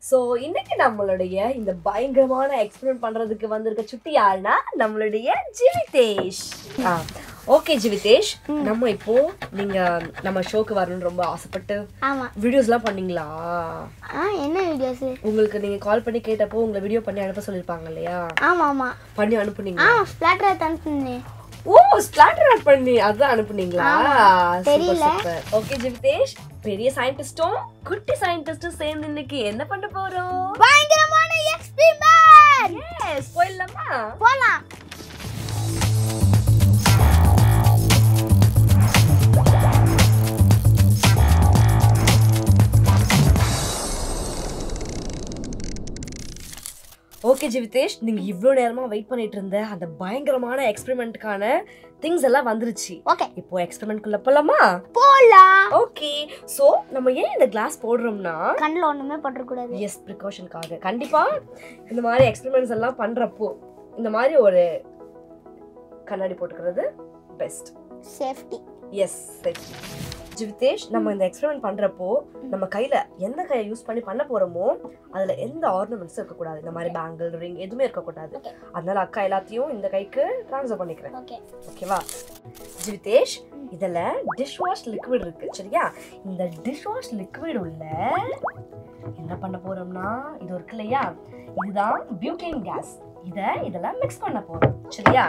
So இன்னைக்கு நம்மளுடைய இந்த பயங்கரமான எக்ஸ்பெரிமெண்ட் பண்றதுக்கு வந்திருக்க சுட்டி யாருன்னா நம்மளுடைய ஜிவிதேஷ் ஆ ஓகே ஜிவிதேஷ் நம்ம இப்போ நீங்க நம்ம ஷோக்கு வரணும்னு ரொம்ப ஆசைப்பட்டு ஆமா வீடியோஸ்லாம் பண்ணீங்களா ஆ என்ன வீடியோஸ் உங்களுக்கு நீங்க கால் பண்ணி கேட்டப்போ உங்களை வீடியோ பண்ணி அனுப்ப சொல்லிருப்பாங்க இல்லையா ஆமா ஆமா பண்ணி அனுப்புனீங்க ஆ ஸ்பிளாட்டர் அனுப்புனேன் ஓ ஸ்பிளாட்டர் ஆட் பண்ணி அதான் அனுப்புனீங்களா தெரியல. ஓகே ஜிவிதேஷ் பெரிய சயின்டிஸ்டும் குட்டி சயின்டிஸ்டும் சேர்ந்து இன்னைக்கு என்ன பண்ண போறோம் பயங்கரமான எக்ஸ்பெரிமெண்ட் எஸ் போயிடலாமா போலாம் ஓகே ஜிவிதேஷ் நீங்க இவ்வளோ நேரமா வெயிட் பண்ணிட்டு இருந்த அந்த பயங்கரமான எக்ஸ்பெரிமெண்ட்டுக்கான திங்ஸ் எல்லாம் வந்துருச்சு ஓகே இப்போ எக்ஸ்பெரிமெண்ட்குள்ள போலாமா போலாம் ஓகே சோ நம்ம ஏன் இந்த கிளாஸ் போடுறோம்னா கண்ணில் ஒண்ணுமே பட்டுறக்கூடாது எஸ் ப்ரிகாஷனுக்காக கண்டிப்பா இந்த மாதிரி எக்ஸ்பெரிமெண்ட்ஸ் எல்லாம் பண்றப்போ இந்த மாதிரி ஒரு கண்ணாடி போட்டுக்கிறது பெஸ்ட் சேஃப்டி எஸ் சரி ஜிவிதேஷ் நம்ம இந்த எக்ஸ்பெரிமெண்ட் பண்றப்போ நம்ம கையில எந்த கையை யூஸ் பண்ணி பண்ண போறோமோ அதுல எந்த ஆர்னமெண்ட்ஸும் இருக்கக்கூடாது இந்த மாதிரி பேங்கிள் ரிங் எதுவுமே இருக்கக்கூடாது Okay. அதனால அக்கா எல்லாத்தையும் இந்த கைக்கு ட்ரான்ஸ்ஃபர் பண்ணிக்கிறேன் ஓகே ஓகேவா ஜிவிதேஷ் இதுல டிஷ் வாஷ் லிக்விட் இருக்கு சரியா இந்த டிஷ் வாஷ் லிக்விட் உள்ள என்ன பண்ண போறோம்னா இது இருக்கு இல்லையா இதுதான் பியூட்டேன் கேஸ் இத இதெல்லாம் மிக்ஸ் பண்ண போறோம் சரியா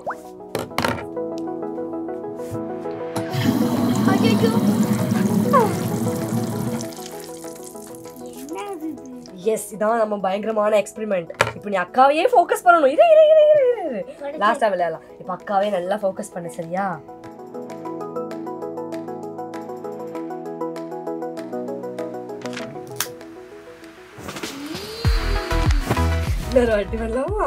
என்னது எஸ் இதான் நம்ம பயங்கரமான எக்ஸ்பெரிமெண்ட் இப்போ நீ அக்காவையே ஃபோக்கஸ் பண்ணணும் இரு இரு இரு இரு இரு, இரு லாஸ்டா விளையாடலாம் இப்போ அக்காவே நல்லா ஃபோக்கஸ் பண்ணு சரியா இன்னொரு வாட்டி பண்ணலாமா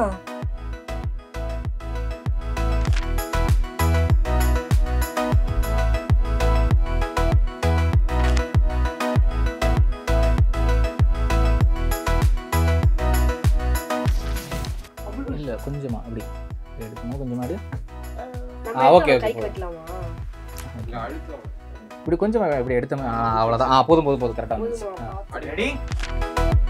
இல்ல கொஞ்சமா அப்படி இப்படி எடுக்கணும் கொஞ்சமா எடு. நம்ம ஆ, என்ன okay, okay, கைக்கு போதும். வைக்கலாமா இப்படி கொஞ்சமா இப்படி எடுத்தோமே ஆ அவ்வளவுதான் ஆ போதும் போதும் போதும் கரெக்டா வந்துச்சு போதுமா? ஆ.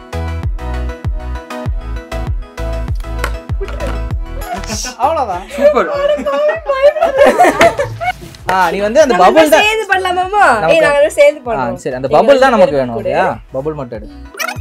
அவ்வளவுதான் சூப்பர் ஆ நீ வந்து அந்த நம்ம பபுள் தான் சேர்ந்து பண்ணலாமாமா ஏய் நமக்கு- நாங்க ரெண்டு சேர்ந்து ஆ பண்ணுவோம் சரி அந்த நீங்க பபுள் தான் ரெண்டு நமக்கு பேரும் வேணும் கொடு. இல்லையா பபுள் மட்டும் எடு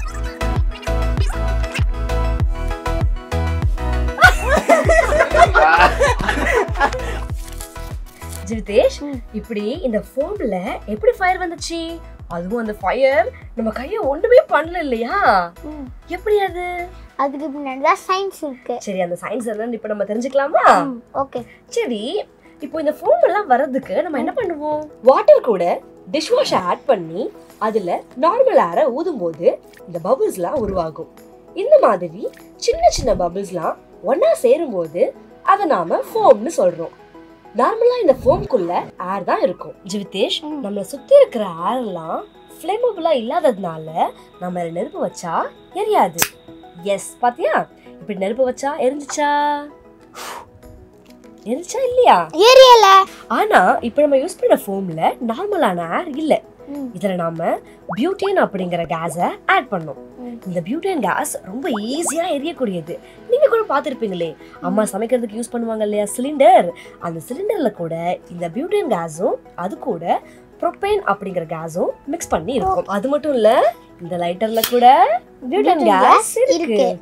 ஜிவிதேஷ் இப்படி இந்த ஃபோம்ல எப்படி ஃபயர் வந்துச்சு அதுவும் அந்த ஃபயர் நம்ம கைய ஒண்ணுமே பண்ணல இல்லையா ம். எப்படி அது அதுக்கு பின்னாடி தான் சயின்ஸ் இருக்கு சரி அந்த சயின்ஸ் எல்லாம் இப்ப நம்ம தெரிஞ்சுக்கலாமா ஓகே சரி இப்போ இந்த ஃபோம் எல்லாம் வர்றதுக்கு நம்ம என்ன பண்ணுவோம் வாட்டர் கூட டிஷ் வாஷ் ஆட் பண்ணி அதுல நார்மல் ஏரை ஊதும் போது இந்த பபிள்ஸ்லாம் உருவாகும் இந்த மாதிரி சின்ன சின்ன பபிள்ஸ்லாம் ஒண்ணா சேரும்போது அதை நாம ஃபோம்னு சொல்றோம் நார்மலா இந்த ஃபோம்குள்ள ஏர் தான் இருக்கும் ஜிவிதேஷ் ம். நம்மள சுத்தி இருக்கிற ஏர் எல்லாம் ஃபிளேமபிளா இல்லாததுனால நம்ம அதுல நெருப்பு வச்சா எரியாது எஸ் பாத்தியா இப்படி நெருப்பு வச்சா எரிஞ்சுச்சா எரிச்சா இல்லையா ஏரியல ஆனா இப்ப நம்ம யூஸ் பண்ண ஃபோம்ல நார்மலான ஏர் இல்ல ம். இதுல நாம பியூட்டேன் அப்படிங்கிற கேஸ ஆட் பண்ணோம் ம். இந்த பியூட்டேன் கேஸ் ரொம்ப ஈஸியா எரியக்கூடியது நீங்க கூட பாத்திருப்பீங்களே அம்மா சமைக்கிறதுக்கு யூஸ் பண்ணுவாங்க இல்லையா சிலிண்டர் அந்த சிலிண்டர்ல கூட இந்த பியூட்டேன் கேஸும் அது கூட ப்ரொபேன் அப்படிங்கிற கேஸும் மிக்ஸ் பண்ணி இருக்கும் அது மட்டும் இல்ல இந்த லைட்டர்ல கூட பியூட்டேன் Butane கேஸ் gas இருக்கு இருக்கு.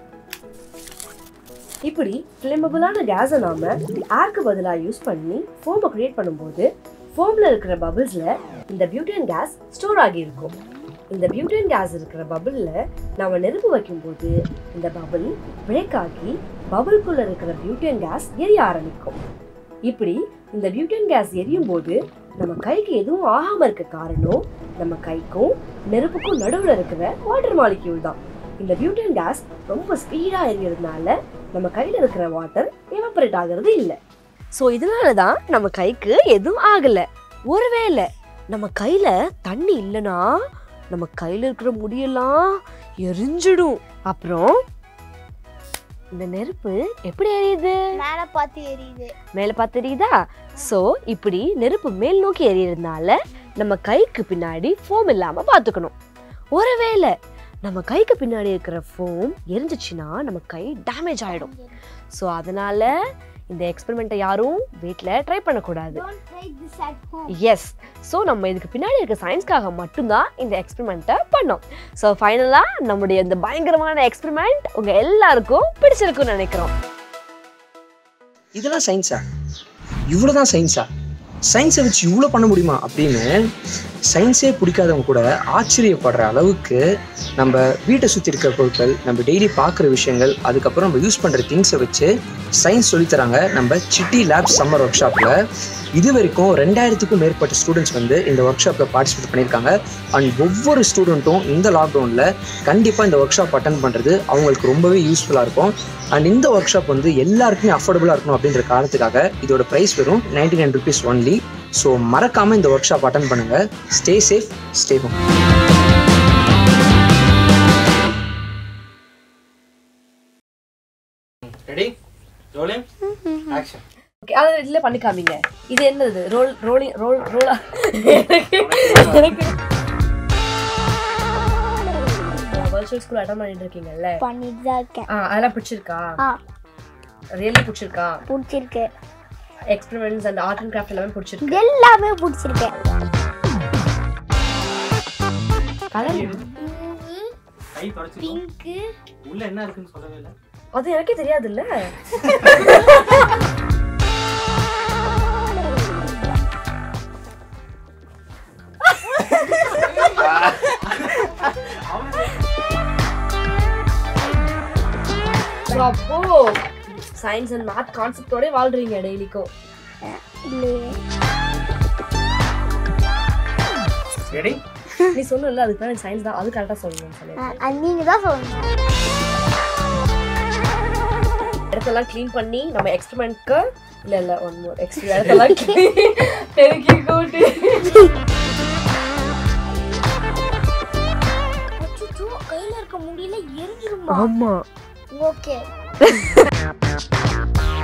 இப்படி ஃபிளேமபிளான கேஸை நாம ஏர்க்கு பதிலா யூஸ் பண்ணி ஃபோமை கிரியேட் பண்ணும்போது ஃபோம்ல இருக்கிற பபிள்ஸ்ல இந்த பியூட்டேன் கேஸ் ஸ்டோர் ஆகி இருக்கும் இந்த பியூட்டேன் கேஸ் இருக்கிற பபிள்ல நாம நெருப்பு வைக்கும்போது இந்த பபிள் பிரேக் ஆகி பபிள்குள்ள இருக்கிற பியூட்டேன் கேஸ் எரிய ஆரம்பிக்கும் இப்படி இந்த பியூட்டேன் கேஸ் எரியும் போது நம்ம கைக்கு எதுவும் ஆகாம இருக்க காரணம் நம்ம கைக்கும் நெருப்புக்கும் நடுவுல இருக்கிற வாட்டர் மாலிக்யூல் தான் இந்த பியூட்டேன் கேஸ் ரொம்ப ஸ்பீடா எரியறதுனால நம்ம கையில இருக்கிற வாட்டர் எவாபரேட் ஆகிறது இல்ல சோ இதனால தான் நம்ம கைக்கு எதுவும் ஆகல ஒருவேளை நம்ம கையில தண்ணி இல்லனா நம்ம கையில இருக்கிற முடியெல்லாம் எரிஞ்சிடும் அப்புறம் இந்த நெருப்பு எப்படி எரியுது மேல பார்த்து எரியுது மேல பார்த்து தெரியுதா சோ இப்படி நெருப்பு மேல் நோக்கி எரியறதுனால நம்ம கைக்கு பின்னாடி ஃபோம் இல்லாம பாத்துக்கணும் ஒருவேளை நம்ம கைக்கு பின்னாடி இருக்கிற ஃபோம் எரிஞ்சிச்சுன்னா நம்ம கை டேமேஜ் ஆகிடும் ஸோ அதனால இந்த எக்ஸ்பெரிமெண்ட்டை யாரும் வீட்டில் ட்ரை பண்ணக்கூடாது Don't try this at home. Yes so நம்ம இதுக்கு பின்னாடி இருக்க சயின்ஸ்க்காக மட்டும்தான் இந்த எக்ஸ்பெரிமெண்ட்டை பண்ணோம் ஸோ ஃபைனலாக நம்முடைய இந்த பயங்கரமான எக்ஸ்பெரிமெண்ட் உங்கள் எல்லாருக்கும் பிடிச்சிருக்கும்னு நினைக்கிறோம் இதெல்லாம் சயின்ஸா இவ்வளோதான் சயின்ஸா சயின்ஸை வச்சு இவ்வளோ பண்ண முடியுமா அப்படின்னு சயின்ஸே பிடிக்காதவங்க கூட ஆச்சரியப்படுற அளவுக்கு நம்ம வீட்டை சுற்றி இருக்கிற பொருட்கள் நம்ம டெய்லி பார்க்குற விஷயங்கள் அதுக்கப்புறம் நம்ம யூஸ் பண்ணுற திங்ஸை வச்சு சயின்ஸ் சொல்லித்தராங்க நம்ம சிட்டி லேப் சம்மர் ஒர்க் ஷாப்பில் இது வரைக்கும் ரெண்டாயிரத்துக்கும் மேற்பட்ட ஸ்டூடெண்ட்ஸ் வந்து இந்த ஒர்க் ஷாப்பில் பார்ட்டிசிபேட் பண்ணியிருக்காங்க அண்ட் ஒவ்வொரு ஸ்டூடெண்ட்டும் இந்த லாக்டவுனில் கண்டிப்பாக இந்த ஒர்க் ஷாப் அட்டன் பண்ணுறது அவங்களுக்கு ரொம்பவே யூஸ்ஃபுல்லாக இருக்கும் அண்ட் இந்த ஒர்க் ஷாப் வந்து எல்லாருக்குமே அஃபோர்டபுளாக இருக்கணும் அப்படின்ற காரணத்துக்காக இதோட ப்ரைஸ் வெறும் ninety nine rupees only so மறக்காமல் இந்த ஒர்க் ஷாப் அட்டன் பண்ணுங்கள் stay safe stay home ready rolling action okay அதை இதில் பண்ணி காமிங்க இது என்னது ரோல் ரோலிங் ரோல் ரோலா எனக்கு வர்ச்சுவல் ஸ்கூல் அட்டன் பண்ணிட்டு இருக்கீங்கல்ல பண்ணிட்டு தான் இருக்கேன் ஆ அதெல்லாம் பிடிச்சிருக்கா ஆ ரியலி பிடிச்சிருக்கா பிடிச்சிருக்கு experiments and art and craft எல்லாமே பிடிச்சிருக்கு எல்லாமே பிடிச்சிருக்கு கலர் கை தொடச்சிக்கோ பிங்க்கு உள்ள என்ன இருக்குன்னு சொல்லவே இல்லை அது எனக்கே தெரியாதுல்ல So, அப்போ சயின்ஸ் அண்ட் மேத் கான்செப்டோட வாழ்றீங்க டெய்லிக்கும் இல்லையே ரெடி நீ சொன்னல அதுக்கு தான் சயின்ஸ் தான் அது கரெக்டாக சொல்லணும்னு சொல்லி ஆ, அது நீங்க தான் சொல்லணும் இடத்தெல்லாம் க்ளீன் பண்ணி நம்ம எக்ஸ்பெரிமெண்ட்க்கு இல்ல இல்ல ஒன் மோர் எக்ஸ்பெரி இடத்தெல்லாம் clean பெருக்கி கூட்டி அச்சச்சோ, கையில இருக்க முடியல எரிஞ்சிருமா ஆமா ஓகே